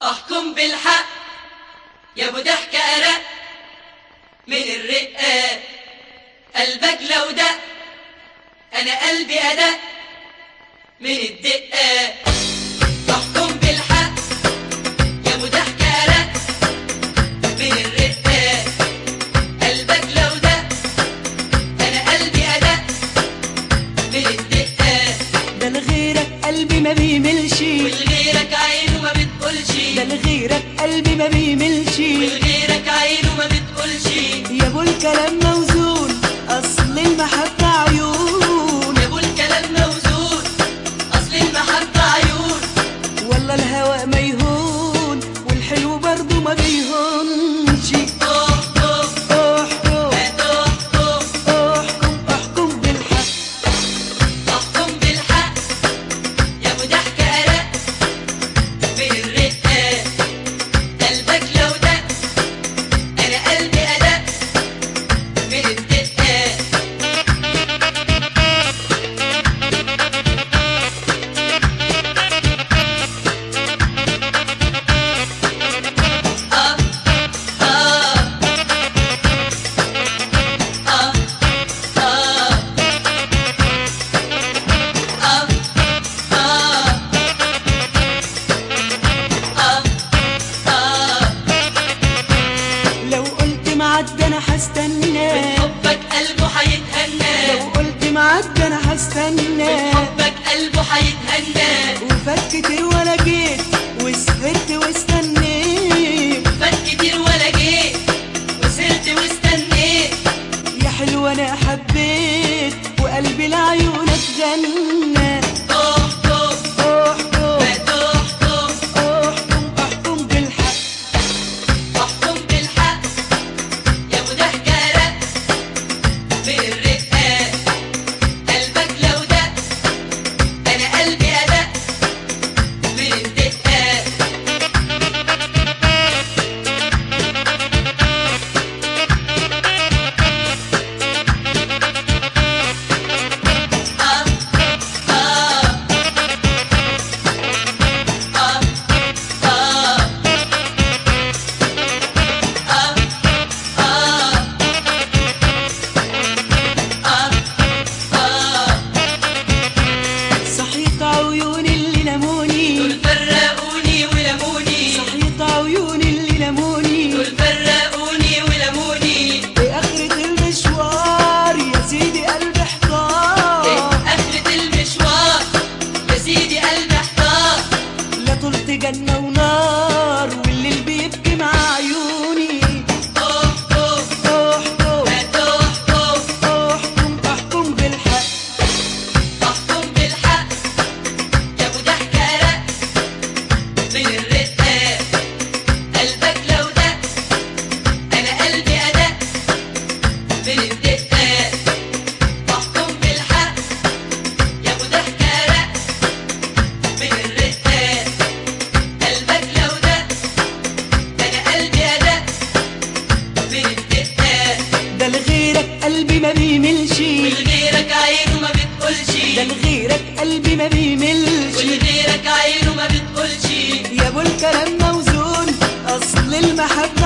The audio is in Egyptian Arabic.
احكم بالحق يا ابو ضحك ارق من الرقة قلبك لو دق انا قلبي ادق من الدقة احكم بالحق يا ابو ضحك ارق من الرقة قلبك لو دق انا قلبي ادق من الدقة ده لغيرك قلبي ما بيملش والغيرك عينه ما بتقولش ده لغيرك قلبي ما بيملش والغيرك عينه ما بتقولش يا ابو الكلام موزون اصل المحبة عيون يا ابو الكلام موزون اصل المحبة عيون والله الهوى ما يهون والحلو برضه ما بيهونش اوه اوه احكم اوه اوه احكم احكم بالحق احكم بالحق يا ابو ضحك ارق من الرقة قلبك لو دق انا قلبي ادق من الدقة آه آه آه آه آه آه آه لو قلت معدي انا هستنى حبك قلبه هيتهنى لو قلت معدي انا هستنى حبك قلبه هيتهنى وفات كتير ولا جيت وسهرت واستنيت فات كتير ولا جيت وسرت واستنيت يا حلوة انا حبيت وقلبي لعيونك غنى اوه اوه احكم ما تحكم احكم احكم بالحق احكم بالحق يا ابو ضحك ارق من الرقة قلبك لو دق انا قلبي ادق من الدقة آه آه آه آه آه آه آه صحيت عيوني اللي لموني دول فرقوني ولموني صحيت عيوني اللي لموني دول فرقوني ولموني بآخرة المشوار يا سيدي قلبي إيه احتار آخرة المشوار يا سيدي قلبي احتار لا طلت جنة ونار والليل بيبكي مع عيوني أوه أوه احكم ما تحكم احكم احكم بالحق احكم بالحق يا ابو ضحك ارق من الرقة قلبك لو دق انا قلبي ادق من الدقة احكم بالحق يا ابو ضحك ارق من الرقة قلبك لو دق انا قلبي ادق من الدقة ده لغيرك قلبي ما بيملش والغيرك عينه ما بتقولش ده لغيرك قلبي ما بيملش والغيرك عينه ما بتقولش يا ابو الكلام موزون اصل المحبة